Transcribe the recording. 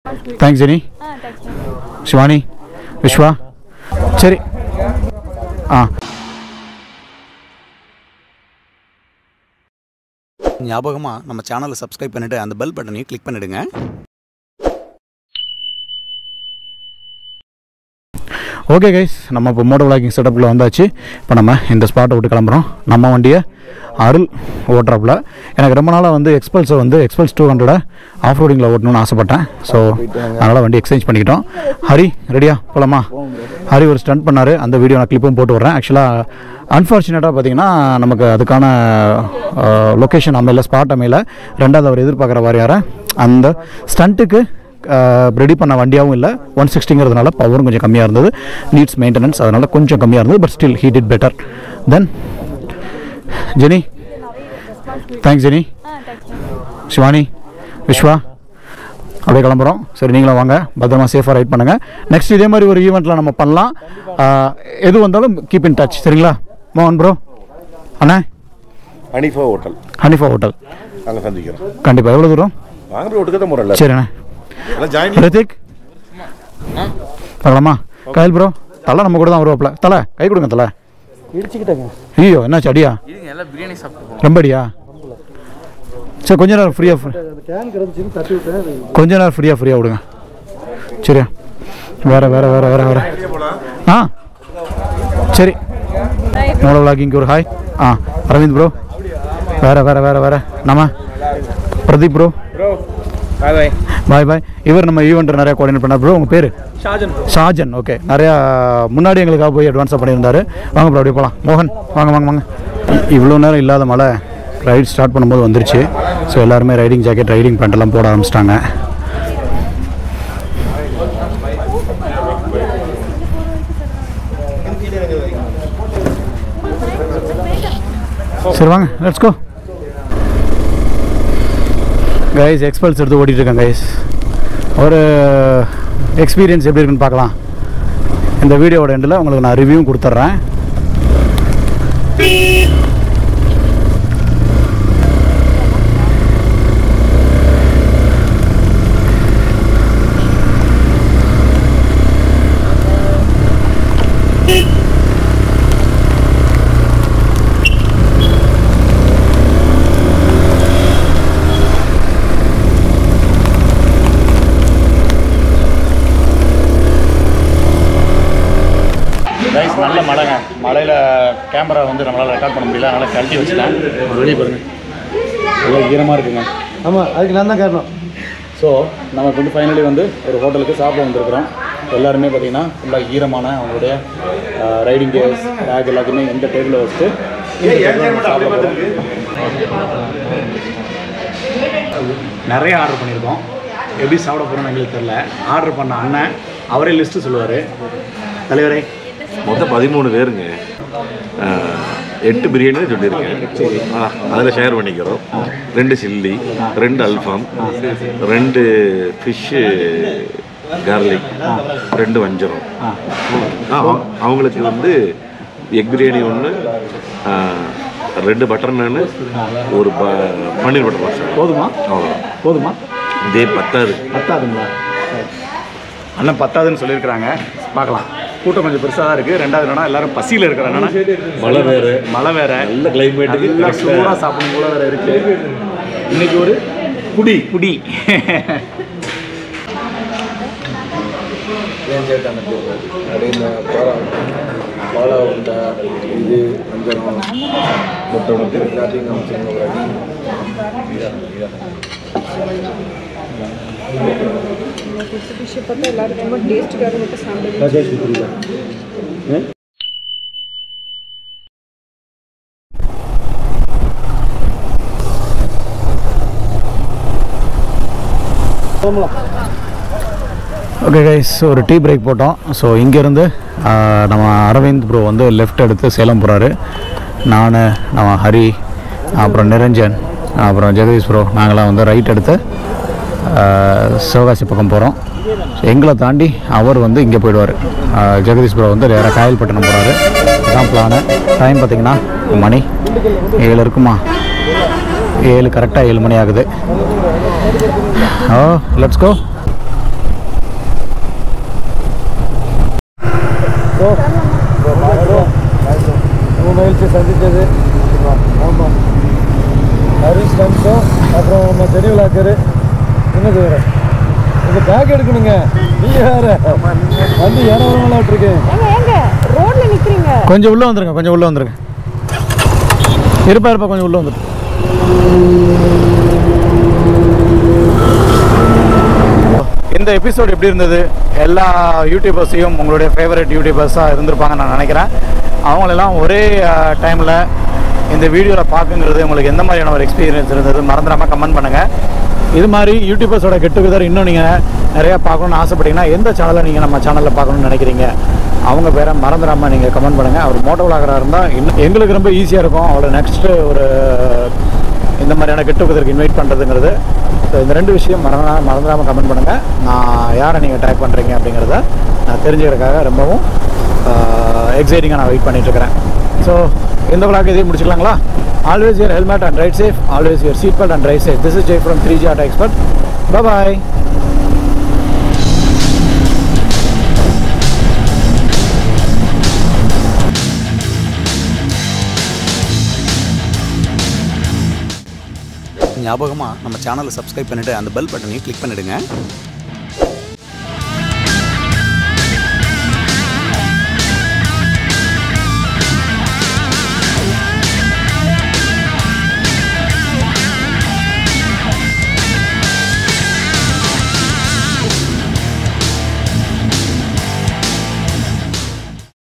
thanks Jenny ஆ thanks Shivani Viswa சரி ஆ ஞாபகமாக நம்ம சேனலை சப்ஸ்கிரைப் பண்ணிவிட்டு அந்த பெல் பட்டனையும் கிளிக் பண்ணிவிடுங்க ஓகே கைஸ் நம்ம இப்போ மோட்டோ விளாகிங் செட்டப்பில் வந்தாச்சு இப்போ நம்ம இந்த ஸ்பாட்டை விட்டு கிளம்புறோம் நம்ம வண்டியை அருள் ஓட்டுறாப்புல எனக்கு ரொம்ப நாளாக வந்து எக்ஸ்பல்ஸை வந்து எக்ஸ்பல்ஸ் டூ ஹண்ட்ரடை ஆஃப் ரோடிங்கில் ஓட்டணும்னு ஆசைப்பட்டேன் ஸோ அதனால் வண்டி எக்ஸ்சேஞ்ச் பண்ணிக்கிட்டோம் ஹரி ரெடியா போலாமா ஹரி ஒரு ஸ்டண்ட் பண்ணார் அந்த வீடியோ நான் கிளிப்பும் போட்டு விட்றேன் ஆக்சுவலாக அன்ஃபார்ச்சுனேட்டாக பார்த்தீங்கன்னா நமக்கு அதுக்கான லொக்கேஷன் அமையல ஸ்பாட் அமையல ரெண்டாவது அவர் எதிர்பார்க்குற வாரியார அந்த ஸ்டண்ட்டுக்கு ரெடி பண்ண வண்டியாகவும் இல்லை ஒன் சிக்ஸ்டிங்கிறதுனால பவரும் கொஞ்சம் கம்மியாக இருந்தது நீட்ஸ் மெயின்டெனன்ஸ் அதனால் கொஞ்சம் கம்மியாக இருந்தது but still he did better then Jenny thanks Jenny ஆ தேங்க்ஸ் சிவானி விஸ்வா அப்படியே கிளம்புறோம் சரி நீங்களும் வாங்க பத்திரமா சேஃபாக ரைட் பண்ணுங்கள் நெக்ஸ்ட் இதே மாதிரி ஒரு ஈவெண்ட்டில் நம்ம பண்ணலாம் ஆஹ், எது வந்தாலும் கீப் இன் டச் சரிங்களா மோகன் ப்ரோ அண்ணா ஹனிஃபா ஹோட்டல் ஹனிஃபா ஹோட்டல் அங்கே சந்திக்கிறோம் கண்டிப்பாக எவ்வளோ தூரம் வாங்க போய் ஒட்டுக்க தான் முறையில் சரிண்ணே எல்லாம் ஜாயின் ரித்திக் பார்க்கலாமா கைல் ப்ரோ தலை நம்ம கூட தான் வருவாப்ல தலை கை கொடுங்க தலை இடிச்சுக்கிட்டேங்க ஐயோ என்னாச்சு அடியா இதுங்க எல்லாம் பிரியாணி சாப்பிட்டு ரொம்ப அடியா சரி கொஞ்ச நேரம் ஃப்ரீயாக அந்த கேன் கிடந்துச்சின்னு தட்டி விட்டேன் கொஞ்ச நேரம் ஃப்ரீயாக ஃப்ரீயாக விடுங்க சரியா வேற வேற வேற வேற வேற ஆ சரி மோட விளாகிங்க ஒரு ஹாய் ஆ அரவிந்த் ப்ரோ வேற வேற வேற வேற நம்ம பிரதீப் ப்ரோ பாய் பாய் பாய் பாய் இவர் நம்ம ஈவெண்ட் நிறைய கோஆர்டினேட் பண்ணார் ப்ரோ உங்கள் பேர் ஷாஜன் ஷாஜன் ஓகே நிறையா முன்னாடி எங்களுக்காக போய் அட்வான்ஸாக பண்ணியிருந்தாரு வாங்க ப்ரோ அப்படியே போகலாம் மோகன் வாங்க வாங்க வாங்க இவ்வளோ நேரம் இல்லாத மழை ரைட் ஸ்டார்ட் பண்ணும்போது வந்துருச்சு ஸோ எல்லாருமே ரைடிங் ஜாக்கெட் ரைடிங் பேண்ட்டெல்லாம் போட ஆரம்பிச்சிட்டாங்க சரி வாங்க லெட்ஸ் கோ கைஸ் எக்ஸ்பல்ஸ் எடுத்து ஓட்டிகிட்டு இருக்கேன் கைஸ் ஒரு எக்ஸ்பீரியன்ஸ் எப்படி இருக்குன்னு பார்க்கலாம் இந்த வீடியோவோட எண்டில் உங்களுக்கு நான் ரிவ்யூவும் கொடுத்துட்றேன் கைஸ் நல்ல மழைங்க மழையில் கேமரா வந்து நம்மளால் ரெக்கார்ட் பண்ண முடியல அதனால் கழட்டி வச்சுட்டேன் வெளியே பாருங்க நல்லா ஈரமாக இருக்குங்க ஆமாம் அதுக்கு நான் தான் காரணம் ஸோ நமக்கு வந்து ஃபைனலி வந்து ஒரு ஹோட்டலுக்கு சாப்பிட வந்திருக்கிறோம் எல்லாருமே பார்த்தீங்கன்னா ஃபுல்லாக ஈரமான அவங்களுடைய ரைடிங் கேஸ் பேக் எல்லாத்தையுமே எந்த டேபிளில் வச்சுட்டு இந்த table ல நம்ம சாப்பிட போகிறோம் நிறைய ஆர்டர் பண்ணியிருக்கோம் எப்படி சாப்பிட போகிறோம்னு எங்களுக்கு தெரில ஆர்டர் பண்ண அண்ணன் அவரே லிஸ்ட்டு சொல்லுவார் தலைவரே மொத்தம் பதிமூணு பேருங்க ஆஹ், எட்டு பிரியாணி சொல்லியிருக்கேன் ஆ, அதில் ஷேர் பண்ணிக்கிறோம் ரெண்டு சில்லி ரெண்டு அல்ஃபாம் ரெண்டு ஃபிஷ்ஷு கார்லிக் ரெண்டு வஞ்சரம் ஆ, அவ- அவங்களுக்கு வந்து எக் பிரியாணி ஒன்று ரெண்டு பட்டர் நானு ஒரு ப பன்னீர் பட்டர் மசாலா போதுமா அவ்வளோ போதுமா இதே பத்தாது பத்தாதுங்களா அண்ணன் பத்தாதுன்னு சொல்லியிருக்கிறாங்க பார்க்கலாம் கூட்டம் கொஞ்சம் பெருசாக தான் இருக்குது ரெண்டாவது என்னன்னா எல்லாரும் பசியில் இருக்கிறாங்க மழை வேறு மழை வேற நல்ல கிளைமேட்டுக்கு நல்லா சூடாக சாப்பிடும் போல வேற இருக்கு இன்னைக்கு ஒரு குடி குடி பாலா உண்டா இது வஞ்சரம் எல்லாத்தையும் காமிச்சிருங்க டிஷ்ஷை பார்த்தா எல்லாரும் ரொம்ப டேஸ்ட்டுக்காக மட்டும் சாப்பிடுங்க ஓகே கைஸ் ஒரு டீ பிரேக் போட்டோம் ஸோ இங்கேருந்து நம்ம அரவிந்த் ப்ரோ வந்து லெஃப்ட் எடுத்து சேலம் போகிறாரு நான் நம்ம ஹரி அப்புறம் நிரஞ்சன் அப்புறம் ஜெகதீஷ் ப்ரோ நாங்களாம் வந்து ரைட் எடுத்து ஆ, சிவகாசி பக்கம் போகிறோம் எங்களை தாண்டி அவர் வந்து இங்கே போயிடுவார் ஜெகதீஷ் ப்ரோ வந்து வேறு காயல்பட்டினம் போகிறாரு இதுதான் பிளானு டைம் பார்த்தீங்கன்னா மணி ஏழு இருக்குமா ஏழு கரெக்டாக ஏழு மணி ஆகுது ஓ லெட்ஸ் கோ சந்தித்தது ஆமாம் ஹரிஷ் டம்ஸும் அப்புறம் நம்ம ஜெனி விளாக்கரு என்னது வேற இந்த பேக் எடுக்கணுங்க நீ வேற வந்து ஏறவரம் விளாட்ருக்கேன் ஏங்க ஏங்க ரோட்ல நிக்கிறீங்க கொஞ்சம் உள்ளே வந்துருங்க கொஞ்சம் உள்ளே வந்துருங்க இருப்பா இருப்பா கொஞ்சம் உள்ளே வந்துரு இந்த எபிசோட் எப்படி இருந்தது எல்லா யூடியூபர்ஸையும் உங்களுடைய ஃபேவரட் யூடியூபர்ஸாக இருந்திருப்பாங்கன்னு நான் நினைக்கிறேன் அவங்களெல்லாம் ஒரே டைமில் இந்த வீடியோவில் பார்க்குங்கிறது உங்களுக்கு எந்த மாதிரியான ஒரு எக்ஸ்பீரியன்ஸ் இருந்தது மறந்துடாமல் கமெண்ட் பண்ணுங்கள் இது மாதிரி யூடியூபர்ஸோட கெட் டுகெதர் இன்னும் நீங்கள் நிறையா பார்க்கணுன்னு ஆசைப்பட்டீங்கன்னா எந்த சேனலை நீங்கள் நம்ம சேனலில் பார்க்கணுன்னு நினைக்கிறீங்க அவங்க பேரை மறந்துடாமல் நீங்கள் கமெண்ட் பண்ணுங்கள் அவர் மோட்டோ விளாகராக இருந்தால் இன்னும் எங்களுக்கு ரொம்ப ஈஸியாக இருக்கும் அவளை நெக்ஸ்ட்டு ஒரு இந்த மாதிரியான கெட் டுகெதருக்கு இன்வைட் பண்ணுறதுங்கிறது ஸோ இந்த ரெண்டு விஷயம் மறந்தா மறந்துடாமல் கமெண்ட் பண்ணுங்கள் நான் யாரை நீங்கள் டேக் பண்ணுறீங்க அப்படிங்கிறத நான் தெரிஞ்சுக்கிறதுக்காக ரொம்பவும் எக்ஸைட்டிங்காக நான் வெயிட் பண்ணிகிட்ருக்கிறேன் ஸோ இந்த விழாக்கு இதையும் முடிச்சுக்கலாங்களா always wear helmet and ride safe always wear seat belt and ride safe this is Jai from three G auto expert bye ஞாபகமாக நம்ம சேனலை சப்ஸ்கிரைப் பண்ணிவிட்டு அந்த பெல் பட்டனையும் கிளிக் பண்ணிவிடுங்க